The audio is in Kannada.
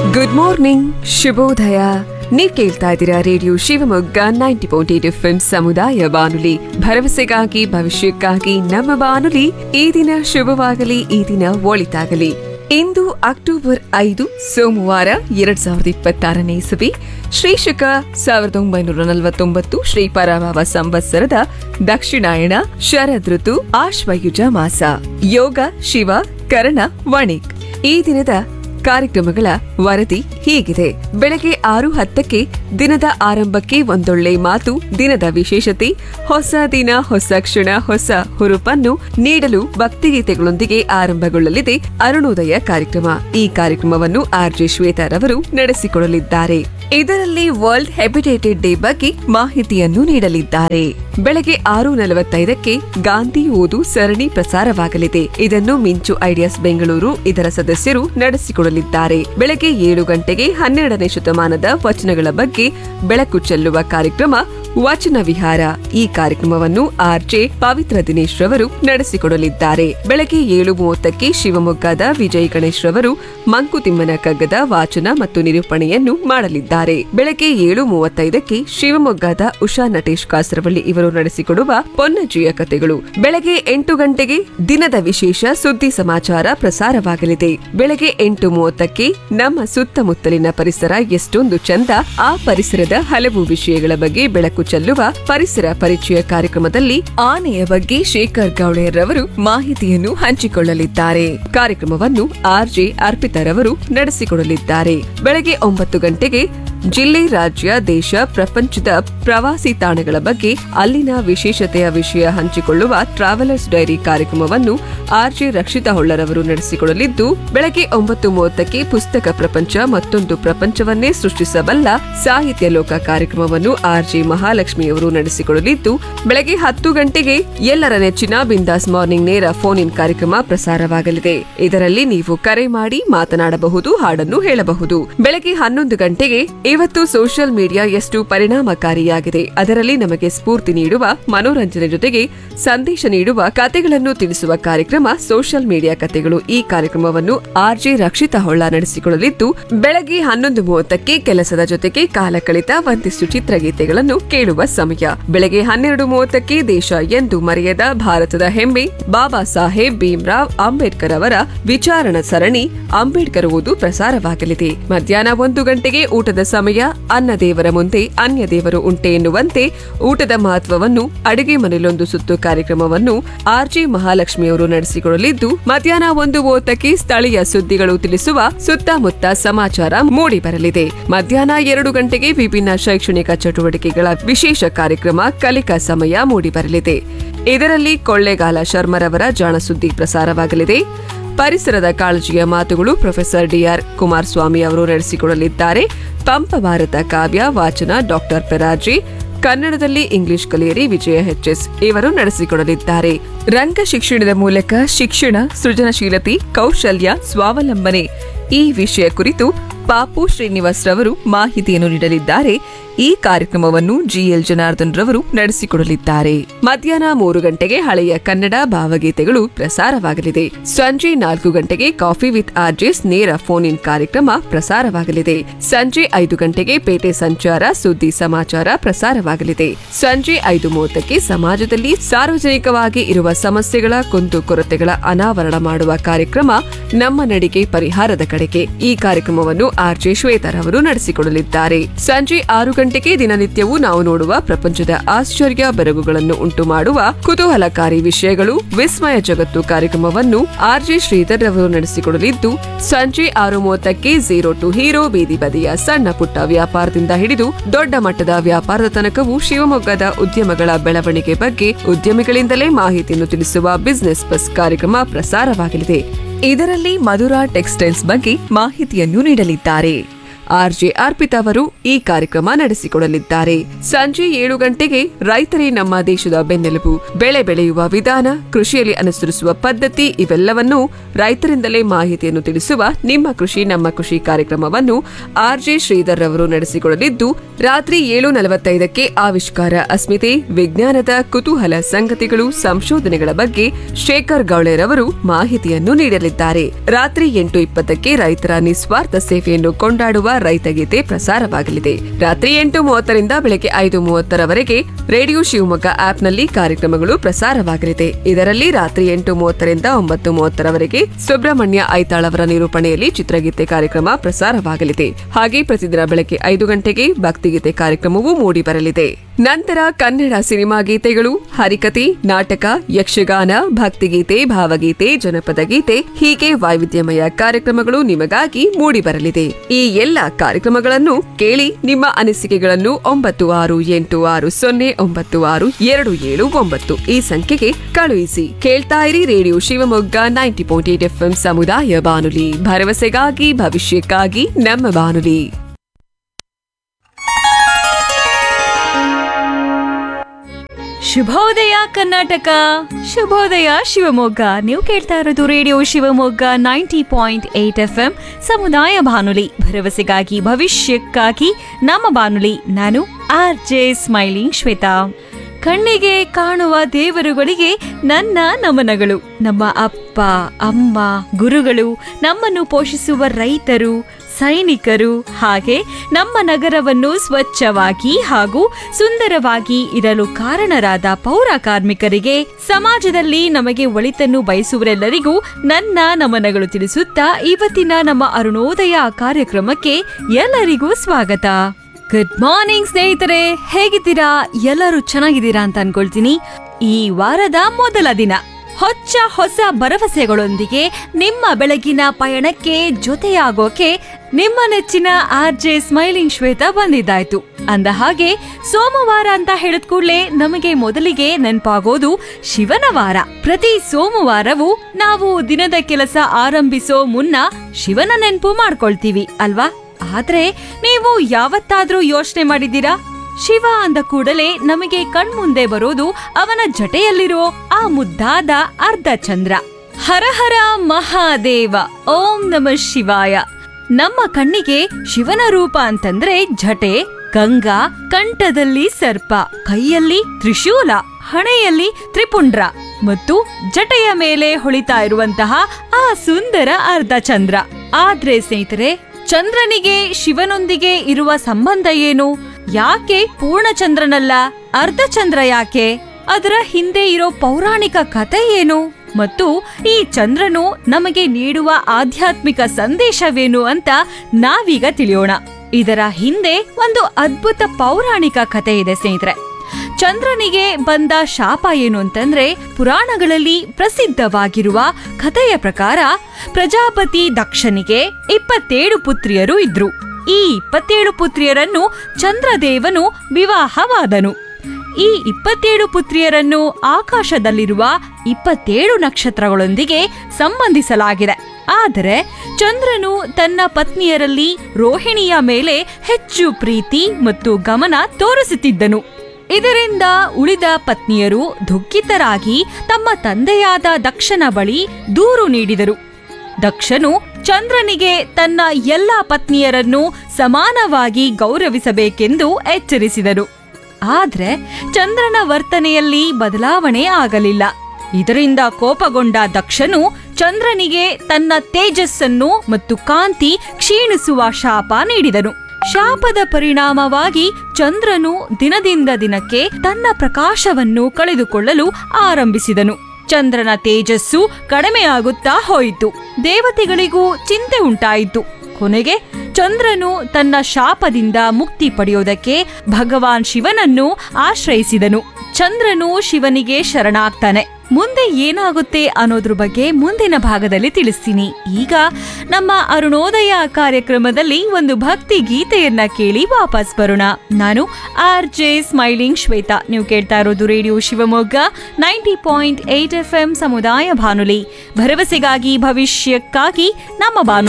ಗುಡ್ ಮಾರ್ನಿಂಗ್ ಶುಭೋದಯ ನೀವ್ ಕೇಳ್ತಾ ಇದ್ದೀರಾ radio Shivamogga ninety point eight F ಸಮುದಾಯ ಬಾನುಲಿ ಭರವಸೆಗಾಗಿ ಭವಿಷ್ಯಕ್ಕಾಗಿ ನಮ್ಮ ಬಾನುಲಿ ಈ ದಿನ ಶುಭವಾಗಲಿ ಈ ದಿನ ಒಳಿತಾಗಲಿ ಇಂದು ಅಕ್ಟೋಬರ್ ಐದು ಸೋಮವಾರ ಎರಡ್ ಸಾವಿರದ ಇಪ್ಪತ್ತಾರನೇ ಇಸವಿ ಶ್ರೀಶಕ ಸಾವಿರದ ಒಂಬೈನೂರ ನಲವತ್ತೊಂಬತ್ತು ಶ್ರೀ ಪರಭಾವ ಸಂವತ್ಸರದ ದಕ್ಷಿಣಾಯಣ ಶರದ್ ಋತು ಆಶ್ವಯುಜ ಮಾಸ ಯೋಗ ಶಿವ ಕರ್ಣ ವಣಿಕ್ ಈ ದಿನದ ಕಾರ್ಯಕ್ರಮಗಳ ವರದಿ ಹೀಗಿದೆ ಬೆಳಗ್ಗೆ ಆರು ಹತ್ತಕ್ಕೆ ದಿನದ ಆರಂಭಕ್ಕೆ ಒಂದೊಳ್ಳೆ ಮಾತು ದಿನದ ವಿಶೇಷತೆ ಹೊಸ ದಿನ ಹೊಸ ಕ್ಷಣ ಹೊಸ ಹುರುಪನ್ನು ನೀಡಲು ಭಕ್ತಿಗೀತೆಗಳೊಂದಿಗೆ ಆರಂಭಗೊಳ್ಳಲಿದೆ ಅರುಣೋದಯ ಕಾರ್ಯಕ್ರಮ ಈ ಕಾರ್ಯಕ್ರಮವನ್ನು ಆರ್ಜೆ ಶ್ವೇತಾರವರು ನಡೆಸಿಕೊಡಲಿದ್ದಾರೆ ಇದರಲ್ಲಿ ವರ್ಲ್ಡ್ ಹೆಬಿಟೇಟೆಡ್ ಡೇ ಬಗ್ಗೆ ಮಾಹಿತಿಯನ್ನು ನೀಡಲಿದ್ದಾರೆ ಬೆಳಗ್ಗೆ ಆರು ನಲವತ್ತೈದಕ್ಕೆ ಗಾಂಧಿ ಓದು ಸರಣಿ ಪ್ರಸಾರವಾಗಲಿದೆ ಇದನ್ನು ಮಿಂಚು ಐಡಿಯಾಸ್ ಬೆಂಗಳೂರು ಇದರ ಸದಸ್ಯರು ನಡೆಸಿಕೊಡಲಿದ್ದಾರೆ ಬೆಳಗ್ಗೆ ಏಳು ಗಂಟೆಗೆ ಹನ್ನೆರಡನೇ ಶತಮಾನದ ವಚನಗಳ ಬಗ್ಗೆ ಬೆಳಕು ಚೆಲ್ಲುವ ಕಾರ್ಯಕ್ರಮ ವಚನ ವಿಹಾರ ಈ ಕಾರ್ಯಕ್ರಮವನ್ನು ಆರ್ಜೆ ಪವಿತ್ರ ದಿನೇಶ್ ರವರು ನಡೆಸಿಕೊಡಲಿದ್ದಾರೆ ಬೆಳಗ್ಗೆ ಏಳು ಮೂವತ್ತಕ್ಕೆ ಶಿವಮೊಗ್ಗದ ವಿಜಯ್ ಗಣೇಶ್ ರವರು ಮಂಕುತಿಮ್ಮನ ಕಗ್ಗದ ವಾಚನ ಮತ್ತು ನಿರೂಪಣೆಯನ್ನು ಮಾಡಲಿದ್ದಾರೆ ಬೆಳಗ್ಗೆ ಏಳು ಮೂವತ್ತೈದಕ್ಕೆ ಶಿವಮೊಗ್ಗದ ಉಷಾ ನಟೇಶ್ ಕಾಸರವಳ್ಳಿ ಇವರು ನಡೆಸಿಕೊಡುವ ಪೊನ್ನಜ್ಜಿಯ ಕಥೆಗಳು ಬೆಳಗ್ಗೆ ಎಂಟು ಗಂಟೆಗೆ ದಿನದ ವಿಶೇಷ ಸುದ್ದಿ ಸಮಾಚಾರ ಪ್ರಸಾರವಾಗಲಿದೆ ಬೆಳಗ್ಗೆ ಎಂಟು ಮೂವತ್ತಕ್ಕೆ ನಮ್ಮ ಸುತ್ತಮುತ್ತಲಿನ ಪರಿಸರ ಎಷ್ಟೊಂದು ಚಂದ ಆ ಪರಿಸರದ ಹಲವು ವಿಷಯಗಳ ಬಗ್ಗೆ ಬೆಳಕು ಚೆಲ್ಲುವ ಪರಿಸರ ಪರಿಚಯ ಕಾರ್ಯಕ್ರಮದಲ್ಲಿ ಆನೆಯ ಬಗ್ಗೆ ಶೇಖರ್ ಗೌಳೆಯರ್ರವರು ಮಾಹಿತಿಯನ್ನು ಹಂಚಿಕೊಳ್ಳಲಿದ್ದಾರೆ ಕಾರ್ಯಕ್ರಮವನ್ನು ಆರ್ಜೆ ಅರ್ಪಿತರವರು ನಡೆಸಿಕೊಡಲಿದ್ದಾರೆ ಬೆಳಗ್ಗೆ ಒಂಬತ್ತು ಗಂಟೆಗೆ ಜಿಲ್ಲೆ ರಾಜ್ಯ ದೇಶ ಪ್ರಪಂಚದ ಪ್ರವಾಸಿ ತಾಣಗಳ ಬಗ್ಗೆ ಅಲ್ಲಿನ ವಿಶೇಷತೆಯ ವಿಷಯ ಹಂಚಿಕೊಳ್ಳುವ ಟ್ರಾವೆಲರ್ಸ್ ಡೈರಿ ಕಾರ್ಯಕ್ರಮವನ್ನು ಆರ್ಜೆ ರಕ್ಷಿತಾ ಹೊಳ್ಳರವರು ನಡೆಸಿಕೊಡಲಿದ್ದು ಬೆಳಗ್ಗೆ ಒಂಬತ್ತು ಮೂವತ್ತಕ್ಕೆ ಪುಸ್ತಕ ಪ್ರಪಂಚ ಮತ್ತೊಂದು ಪ್ರಪಂಚವನ್ನೇ ಸೃಷ್ಟಿಸಬಲ್ಲ ಸಾಹಿತ್ಯ ಲೋಕ ಕಾರ್ಯಕ್ರಮವನ್ನು ಆರ್ಜೆ ಮಹಾಲಕ್ಷ್ಮಿಯವರು ನಡೆಸಿಕೊಡಲಿದ್ದು ಬೆಳಗ್ಗೆ ಹತ್ತು ಗಂಟೆಗೆ ಎಲ್ಲರ ನೆಚ್ಚಿನ ಬಿಂದಾಸ್ ಮಾರ್ನಿಂಗ್ ನೇರ ಫೋನ್ ಇನ್ ಕಾರ್ಯಕ್ರಮ ಪ್ರಸಾರವಾಗಲಿದೆ ಇದರಲ್ಲಿ ನೀವು ಕರೆ ಮಾಡಿ ಮಾತನಾಡಬಹುದು ಹಾಡನ್ನು ಹೇಳಬಹುದು ಬೆಳಗ್ಗೆ ಹನ್ನೊಂದು ಗಂಟೆಗೆ ಇವತ್ತು ಸೋಷಿಯಲ್ ಮೀಡಿಯಾ ಎಷ್ಟು ಪರಿಣಾಮಕಾರಿಯಾಗಿದೆ ಅದರಲ್ಲಿ ನಮಗೆ ಸ್ಫೂರ್ತಿ ನೀಡುವ ಮನೋರಂಜನೆ ಜೊತೆಗೆ ಸಂದೇಶ ನೀಡುವ ಕತೆಗಳನ್ನು ತಿಳಿಸುವ ಕಾರ್ಯಕ್ರಮ ಸೋಷಿಯಲ್ ಮೀಡಿಯಾ ಕತೆಗಳು ಈ ಕಾರ್ಯಕ್ರಮವನ್ನು ಆರ್ಜೆ ರಕ್ಷಿತಾ ಹೊಳ್ಳ ನಡೆಸಿಕೊಳ್ಳಲಿದ್ದು ಬೆಳಗ್ಗೆ ಹನ್ನೊಂದು ಮೂವತ್ತಕ್ಕೆ ಕೆಲಸದ ಜೊತೆಗೆ ಕಾಲ ಕಳಿತ ಒಂದಿಷ್ಟು ಚಿತ್ರಗೀತೆಗಳನ್ನು ಕೇಳುವ ಸಮಯ ಬೆಳಗ್ಗೆ ಹನ್ನೆರಡು ಮೂವತ್ತಕ್ಕೆ ದೇಶ ಎಂದು ಮರೆಯದ ಭಾರತದ ಹೆಮ್ಮೆ ಬಾಬಾ ಸಾಹೇಬ್ ಭೀಮ್ರಾವ್ ಅಂಬೇಡ್ಕರ್ ಅವರ ವಿಚಾರಣ ಸರಣಿ ಅಂಬೇಡ್ಕರ್ ಓದು ಪ್ರಸಾರವಾಗಲಿದೆ ಮಧ್ಯಾಹ್ನ ಒಂದು ಗಂಟೆಗೆ ಊಟದ ಸಮಯ ಅನ್ನ ದೇವರ ಮುಂದೆ ಅನ್ಯ ದೇವರು ಉಂಟೆ ಎನ್ನುವಂತೆ ಊಟದ ಮಹತ್ವವನ್ನು ಅಡುಗೆ ಮನೆಯಲ್ಲೊಂದು ಸುತ್ತು ಕಾರ್ಯಕ್ರಮವನ್ನು ಆರ್ಜಿ ಮಹಾಲಕ್ಷ್ಮಿಯವರು ನಡೆಸಿಕೊಡಲಿದ್ದು ಮಧ್ಯಾಹ್ನ ಒಂದು ಮೂವತ್ತಕ್ಕೆ ಸ್ಥಳೀಯ ಸುದ್ದಿಗಳು ತಿಳಿಸುವ ಸುತ್ತಮುತ್ತ ಸಮಾಚಾರ ಮೂಡಿ ಬರಲಿದೆ ಮಧ್ಯಾಹ್ನ ಎರಡು ಗಂಟೆಗೆ ವಿಭಿನ್ನ ಶೈಕ್ಷಣಿಕ ಚಟುವಟಿಕೆಗಳ ವಿಶೇಷ ಕಾರ್ಯಕ್ರಮ ಕಲಿಕಾ ಸಮಯ ಮೂಡಿ ಬರಲಿದೆ ಇದರಲ್ಲಿ ಕೊಳ್ಳೇಗಾಲ ಶರ್ಮರವರ ಜಾಣಸುದ್ದಿ ಪ್ರಸಾರವಾಗಲಿದೆ ಪರಿಸರದ ಕಾಳಜಿಯ ಮಾತುಗಳು ಪ್ರೊಫೆಸರ್ ಡಿಆರ್ ಕುಮಾರಸ್ವಾಮಿ ಅವರು ನಡೆಸಿಕೊಡಲಿದ್ದಾರೆ ಪಂಪ ಭಾರತ ಕಾವ್ಯ ವಾಚನ ಡಾಕ್ಟರ್ ಪೆರಾಜಿ ಕನ್ನಡದಲ್ಲಿ ಇಂಗ್ಲಿಷ್ ಕಲಿಯರಿ ವಿಜಯ ಎಚ್ಎಸ್ ಇವರು ನಡೆಸಿಕೊಡಲಿದ್ದಾರೆ ರಂಗ ಶಿಕ್ಷಣದ ಮೂಲಕ ಶಿಕ್ಷಣ ಸೃಜನಶೀಲತೆ ಕೌಶಲ್ಯ ಸ್ವಾವಲಂಬನೆ ಈ ವಿಷಯ ಕುರಿತು ಪಾಪು ಶ್ರೀನಿವಾಸ್ ರವರು ಮಾಹಿತಿಯನ್ನು ನೀಡಲಿದ್ದಾರೆ ಈ ಕಾರ್ಯಕ್ರಮವನ್ನು ಜಿಎಲ್ ಜನಾರ್ದನ್ ರವರು ನಡೆಸಿಕೊಡಲಿದ್ದಾರೆ ಮಧ್ಯಾಹ್ನ ಮೂರು ಗಂಟೆಗೆ ಹಳೆಯ ಕನ್ನಡ ಭಾವಗೀತೆಗಳು ಪ್ರಸಾರವಾಗಲಿದೆ ಸಂಜೆ ನಾಲ್ಕು ಗಂಟೆಗೆ ಕಾಫಿ ವಿತ್ ಆರ್ಜೆಸ್ ನೇರ ಫೋನ್ ಇನ್ ಕಾರ್ಯಕ್ರಮ ಪ್ರಸಾರವಾಗಲಿದೆ ಸಂಜೆ ಐದು ಗಂಟೆಗೆ ಪೇಟೆ ಸಂಚಾರ ಸುದ್ದಿ ಸಮಾಚಾರ ಪ್ರಸಾರವಾಗಲಿದೆ ಸಂಜೆ ಐದು ಮೂವತ್ತಕ್ಕೆ ಸಮಾಜದಲ್ಲಿ ಸಾರ್ವಜನಿಕವಾಗಿ ಇರುವ ಸಮಸ್ಯೆಗಳ ಕುಂದು ಕೊರತೆಗಳ ಅನಾವರಣ ಮಾಡುವ ಕಾರ್ಯಕ್ರಮ ನಮ್ಮ ನಡಿಗೆ ಪರಿಹಾರದ ಕಡೆಗೆ ಈ ಕಾರ್ಯಕ್ರಮವನ್ನು ಆರ್ಜೆ ಶ್ವೇತರ್ ಅವರು ನಡೆಸಿಕೊಡಲಿದ್ದಾರೆ ಸಂಜೆ ಆರು ಗಂಟೆಗೆ ದಿನನಿತ್ಯವೂ ನಾವು ನೋಡುವ ಪ್ರಪಂಚದ ಆಶ್ಚರ್ಯ ಬೆರಗುಗಳನ್ನು ಉಂಟು ಮಾಡುವ ಕುತೂಹಲಕಾರಿ ವಿಷಯಗಳು ವಿಸ್ಮಯ ಜಗತ್ತು ಕಾರ್ಯಕ್ರಮವನ್ನು ಆರ್ಜೆ ಶ್ರೀಧರ್ ಅವರು ನಡೆಸಿಕೊಡಲಿದ್ದು ಸಂಜೆ ಆರು ಮೂವತ್ತಕ್ಕೆ ಝೀರೋ ಟು ಹೀರೋ ಬೀದಿ ಬದಿಯ ಸಣ್ಣ ಪುಟ್ಟ ವ್ಯಾಪಾರದಿಂದ ಹಿಡಿದು ದೊಡ್ಡ ಮಟ್ಟದ ವ್ಯಾಪಾರದ ತನಕವೂ ಶಿವಮೊಗ್ಗದ ಉದ್ಯಮಗಳ ಬೆಳವಣಿಗೆ ಬಗ್ಗೆ ಉದ್ಯಮಿಗಳಿಂದಲೇ ಮಾಹಿತಿಯನ್ನು ತಿಳಿಸುವ ಬಿಸಿನೆಸ್ ಬಸ್ ಕಾರ್ಯಕ್ರಮ ಪ್ರಸಾರವಾಗಲಿದೆ ಇದರಲ್ಲಿ ಮಧುರಾ ಟೆಕ್ಸ್ಟೈಲ್ಸ್ ಬಗ್ಗೆ ಮಾಹಿತಿಯನ್ನು ನೀಡಲಿದ್ದಾರೆ ಆರ್ಜೆ ಅರ್ಪಿತಾ ಅವರು ಈ ಕಾರ್ಯಕ್ರಮ ನಡೆಸಿಕೊಡಲಿದ್ದಾರೆ ಸಂಜೆ ಏಳು ಗಂಟೆಗೆ ರೈತರೇ ನಮ್ಮ ದೇಶದ ಬೆನ್ನೆಲುಬು ಬೆಳೆ ಬೆಳೆಯುವ ವಿಧಾನ ಕೃಷಿಯಲ್ಲಿ ಅನುಸರಿಸುವ ಪದ್ಧತಿ ಇವೆಲ್ಲವನ್ನೂ ರೈತರಿಂದಲೇ ಮಾಹಿತಿಯನ್ನು ತಿಳಿಸುವ ನಿಮ್ಮ ಕೃಷಿ ನಮ್ಮ ಕೃಷಿ ಕಾರ್ಯಕ್ರಮವನ್ನು ಆರ್ಜೆ ಶ್ರೀಧರ್ ಅವರು ನಡೆಸಿಕೊಡಲಿದ್ದು ರಾತ್ರಿ ಏಳು ನಲವತ್ತೈದಕ್ಕೆ ಆವಿಷ್ಕಾರ ಅಸ್ಮಿತೆ ವಿಜ್ಞಾನದ ಕುತೂಹಲ ಸಂಗತಿಗಳು ಸಂಶೋಧನೆಗಳ ಬಗ್ಗೆ ಶೇಖರ್ ಗೌಳೆರ್ ಅವರು ಮಾಹಿತಿಯನ್ನು ನೀಡಲಿದ್ದಾರೆ ರಾತ್ರಿ ಎಂಟು ಇಪ್ಪತ್ತಕ್ಕೆ ರೈತರ ನಿಸ್ವಾರ್ಥ ಸೇವೆಯನ್ನು ಕೊಂಡಾಡುವ ರೈತಗೀತೆ ಪ್ರಸಾರವಾಗಲಿದೆ ರಾತ್ರಿ ಎಂಟು ಮೂವತ್ತರಿಂದ ಬೆಳಗ್ಗೆ ಐದು ಮೂವತ್ತರವರೆಗೆ ರೇಡಿಯೋ ಶಿವಮೊಗ್ಗ ಆಪ್ನಲ್ಲಿ ಕಾರ್ಯಕ್ರಮಗಳು ಪ್ರಸಾರವಾಗಲಿದೆ ಇದರಲ್ಲಿ ರಾತ್ರಿ ಎಂಟು ಮೂವತ್ತರಿಂದ ಒಂಬತ್ತು ಮೂವತ್ತರವರೆಗೆ ಸುಬ್ರಹ್ಮಣ್ಯ ಐತಾಳ್ ಅವರ ನಿರೂಪಣೆಯಲ್ಲಿ ಚಿತ್ರಗೀತೆ ಕಾರ್ಯಕ್ರಮ ಪ್ರಸಾರವಾಗಲಿದೆ ಹಾಗೆ ಪ್ರತಿದಿನ ಬೆಳಗ್ಗೆ ಐದು ಗಂಟೆಗೆ ಭಕ್ತಿಗೀತೆ ಕಾರ್ಯಕ್ರಮವೂ ಮೂಡಿಬರಲಿದೆ ನಂತರ ಕನ್ನಡ ಸಿನಿಮಾ ಗೀತೆಗಳು ಹರಿಕತೆ ನಾಟಕ ಯಕ್ಷಗಾನ ಭಕ್ತಿಗೀತೆ ಭಾವಗೀತೆ ಜನಪದ ಗೀತೆ ಹೀಗೆ ವೈವಿಧ್ಯಮಯ ಕಾರ್ಯಕ್ರಮಗಳು ನಿಮಗಾಗಿ ಮೂಡಿಬರಲಿದೆ ಈ ಎಲ್ಲ ಕಾರ್ಯಕ್ರಮಗಳನ್ನು ಕೇಳಿ ನಿಮ್ಮ ಅನಿಸಿಕೆಗಳನ್ನು ಒಂಬತ್ತು ಆರು ಎಂಟು ಆರು ಸೊನ್ನೆ ಒಂಬತ್ತು ಆರು ಎರಡು ಏಳು ಒಂಬತ್ತು ಈ ಸಂಖ್ಯೆಗೆ ಕಳುಹಿಸಿ ಕೇಳ್ತಾ ಇರಿ radio Shivamogga ninety point eight F M ಸಮುದಾಯ ಬಾನುಲಿ ಭರವಸೆಗಾಗಿ ಭವಿಷ್ಯಕ್ಕಾಗಿ ನಮ್ಮ ಬಾನುಲಿ ಶುಭೋದಯ ಕರ್ನಾಟಕ ಶುಭೋದಯ ಶಿವಮೊಗ್ಗ ನೀವು ಕೇಳ್ತಾ ಇರೋದು radio Shivamogga ninety point eight F M ಸಮುದಾಯ ಬಾನುಲಿ ಭರವಸೆಗಾಗಿ ಭವಿಷ್ಯಕ್ಕಾಗಿ ನಮ್ಮ ಬಾನುಲಿ ನಾನು ಆರ್ ಜೆ ಸ್ಮೈಲಿಂಗ್ ಶ್ವೇತಾ ಕಣ್ಣಿಗೆ ಕಾಣುವ ದೇವರುಗಳಿಗೆ ನನ್ನ ನಮನಗಳು ನಮ್ಮ ಅಪ್ಪ ಅಮ್ಮ ಗುರುಗಳು ನಮ್ಮನ್ನು ಪೋಷಿಸುವ ರೈತರು ಸೈನಿಕರು ಹಾಗೆ ನಮ್ಮ ನಗರವನ್ನು ಸ್ವಚ್ಛವಾಗಿ ಹಾಗೂ ಸುಂದರವಾಗಿ ಇರಲು ಕಾರಣರಾದ ಪೌರ ಕಾರ್ಮಿಕರಿಗೆ ಸಮಾಜದಲ್ಲಿ ನಮಗೆ ಒಳಿತನ್ನು ಬಯಸುವರೆಲ್ಲರಿಗೂ ನನ್ನ ನಮನಗಳು ತಿಳಿಸುತ್ತಾ ಇವತ್ತಿನ ನಮ್ಮ ಅರುಣೋದಯ ಕಾರ್ಯಕ್ರಮಕ್ಕೆ ಎಲ್ಲರಿಗೂ ಸ್ವಾಗತ ಗುಡ್ ಮಾರ್ನಿಂಗ್ ಸ್ನೇಹಿತರೆ ಹೇಗಿದ್ದೀರಾ ಎಲ್ಲರೂ ಚೆನ್ನಾಗಿದ್ದೀರಾ ಅಂತ ಅನ್ಕೊಳ್ತೀನಿ ಈ ವಾರದ ಮೊದಲ ದಿನ ಹೊಚ್ಚ ಹೊಸ ಭರವಸೆಗಳೊಂದಿಗೆ ನಿಮ್ಮ ಬೆಳಗಿನ ಪಯಣಕ್ಕೆ ಜೊತೆಯಾಗೋಕೆ ನಿಮ್ಮ ನೆಚ್ಚಿನ ಆರ್ ಜೆ ಸ್ಮೈಲಿಂಗ್ ಶ್ವೇತಾ ಬಂದಿದ್ದಾಯ್ತು ಅಂದ ಹಾಗೆ ಸೋಮವಾರ ಅಂತ ಹೇಳಿದ ಕೂಡಲೇ ನಮಗೆ ಮೊದಲಿಗೆ ನೆನಪಾಗೋದು ಶಿವನ ವಾರ ಪ್ರತಿ ಸೋಮವಾರವೂ ನಾವು ದಿನದ ಕೆಲಸ ಆರಂಭಿಸೋ ಮುನ್ನ ಶಿವನ ನೆನಪು ಮಾಡ್ಕೊಳ್ತೀವಿ ಅಲ್ವಾ ಆದ್ರೆ ನೀವು ಯಾವತ್ತಾದ್ರೂ ಯೋಚನೆ ಮಾಡಿದ್ದೀರಾ ಶಿವ ಅಂದ ಕೂಡಲೇ ನಮಗೆ ಕಣ್ಮುಂದೆ ಬರೋದು ಅವನ ಜಟೆಯಲ್ಲಿರೋ ಆ ಮುದ್ದಾದ ಅರ್ಧ ಚಂದ್ರ ಹರಹರ ಮಹಾದೇವ ಓಂ ನಮ ಶಿವಾಯ ನಮ್ಮ ಕಣ್ಣಿಗೆ ಶಿವನ ರೂಪ ಅಂತಂದ್ರೆ ಜಟೆ ಗಂಗಾ ಕಂಠದಲ್ಲಿ ಸರ್ಪ ಕೈಯಲ್ಲಿ ತ್ರಿಶೂಲ ಹಣೆಯಲ್ಲಿ ತ್ರಿಪುಂಡ್ರ ಮತ್ತು ಜಟೆಯ ಮೇಲೆ ಹೊಳಿತಾ ಇರುವಂತಹ ಆ ಸುಂದರ ಅರ್ಧ ಚಂದ್ರ ಆದ್ರೆ ಸ್ನೇಹಿತರೆ ಚಂದ್ರನಿಗೆ ಶಿವನೊಂದಿಗೆ ಇರುವ ಸಂಬಂಧ ಏನು ಯಾಕೆ ಪೂರ್ಣಚಂದ್ರನಲ್ಲ ಅರ್ಧಚಂದ್ರ ಯಾಕೆ ಅದರ ಹಿಂದೆ ಇರೋ ಪೌರಾಣಿಕ ಕಥೆ ಏನು ಮತ್ತು ಈ ಚಂದ್ರನು ನಮಗೆ ನೀಡುವ ಆಧ್ಯಾತ್ಮಿಕ ಸಂದೇಶವೇನು ಅಂತ ನಾವೀಗ ತಿಳಿಯೋಣ ಇದರ ಹಿಂದೆ ಒಂದು ಅದ್ಭುತ ಪೌರಾಣಿಕ ಕಥೆ ಇದೆ ಸ್ನೇಹಿತರೆ ಚಂದ್ರನಿಗೆ ಬಂದ ಶಾಪ ಏನು ಅಂತಂದ್ರೆ ಪುರಾಣಗಳಲ್ಲಿ ಪ್ರಸಿದ್ಧವಾಗಿರುವ ಕಥೆಯ ಪ್ರಕಾರ ಪ್ರಜಾಪತಿ ದಕ್ಷನಿಗೆ ಇಪ್ಪತ್ತೇಳು ಪುತ್ರಿಯರು ಇದ್ರು ಈ ಇಪ್ಪತ್ತೇಳು ಪುತ್ರಿಯರನ್ನು ಚಂದ್ರದೇವನು ವಿವಾಹವಾದನು ಈ ಇಪ್ಪತ್ತೇಳು ಪುತ್ರಿಯರನ್ನು ಆಕಾಶದಲ್ಲಿರುವ ಇಪ್ಪತ್ತೇಳು ನಕ್ಷತ್ರಗಳೊಂದಿಗೆ ಸಂಬಂಧಿಸಲಾಗಿದೆ ಆದರೆ ಚಂದ್ರನು ತನ್ನ ಪತ್ನಿಯರಲ್ಲಿ ರೋಹಿಣಿಯ ಮೇಲೆ ಹೆಚ್ಚು ಪ್ರೀತಿ ಮತ್ತು ಗಮನ ತೋರಿಸುತ್ತಿದ್ದನು ಇದರಿಂದ ಉಳಿದ ಪತ್ನಿಯರು ದುಃಖಿತರಾಗಿ ತಮ್ಮ ತಂದೆಯಾದ ದಕ್ಷನ ಬಳಿ ದೂರು ನೀಡಿದರು ದಕ್ಷನು ಚಂದ್ರನಿಗೆ ತನ್ನ ಎಲ್ಲ ಪತ್ನಿಯರನ್ನು ಸಮಾನವಾಗಿ ಗೌರವಿಸಬೇಕೆಂದು ಎಚ್ಚರಿಸಿದರು ಆದ್ರೆ ಚಂದ್ರನ ವರ್ತನೆಯಲ್ಲಿ ಬದಲಾವಣೆ ಆಗಲಿಲ್ಲ ಇದರಿಂದ ಕೋಪಗೊಂಡ ದಕ್ಷನು ಚಂದ್ರನಿಗೆ ತನ್ನ ತೇಜಸ್ಸನ್ನು ಮತ್ತು ಕಾಂತಿ ಕ್ಷೀಣಿಸುವ ಶಾಪ ನೀಡಿದನು ಶಾಪದ ಪರಿಣಾಮವಾಗಿ ಚಂದ್ರನು ದಿನದಿಂದ ದಿನಕ್ಕೆ ತನ್ನ ಪ್ರಕಾಶವನ್ನು ಕಳೆದುಕೊಳ್ಳಲು ಆರಂಭಿಸಿದನು ಚಂದ್ರನ ತೇಜಸ್ಸು ಕಡಿಮೆಯಾಗುತ್ತಾ ಹೋಯಿತು ದೇವತೆಗಳಿಗೂ ಚಿಂತೆ ಉಂಟಾಯಿತು ಕೊನೆಗೆ ಚಂದ್ರನು ತನ್ನ ಶಾಪದಿಂದ ಮುಕ್ತಿ ಪಡೆಯೋದಕ್ಕೆ ಭಗವಾನ್ ಶಿವನನ್ನು ಆಶ್ರಯಿಸಿದನು ಚಂದ್ರನು ಶಿವನಿಗೆ ಶರಣಾಗ್ತಾನೆ ಮುಂದೆ ಏನಾಗುತ್ತೆ ಅನ್ನೋದ್ರ ಬಗ್ಗೆ ಮುಂದಿನ ಭಾಗದಲ್ಲಿ ತಿಳಿಸ್ತೀನಿ ಈಗ ನಮ್ಮ ಅರುಣೋದಯ ಕಾರ್ಯಕ್ರಮದಲ್ಲಿ ಒಂದು ಭಕ್ತಿ ಗೀತೆಯನ್ನ ಕೇಳಿ ವಾಪಸ್ ಬರೋಣ ನಾನು ಆರ್ ಜೆ ಸ್ಮೈಲಿಂಗ್ ಶ್ವೇತಾ ನೀವು ಕೇಳ್ತಾ ಇರೋದು radio Shivamogga ninety point eight F M ಸಮುದಾಯ ಬಾನುಲಿ ಭರವಸೆಗಾಗಿ ಭವಿಷ್ಯಕ್ಕಾಗಿ ನಮ್ಮ ಬಾನು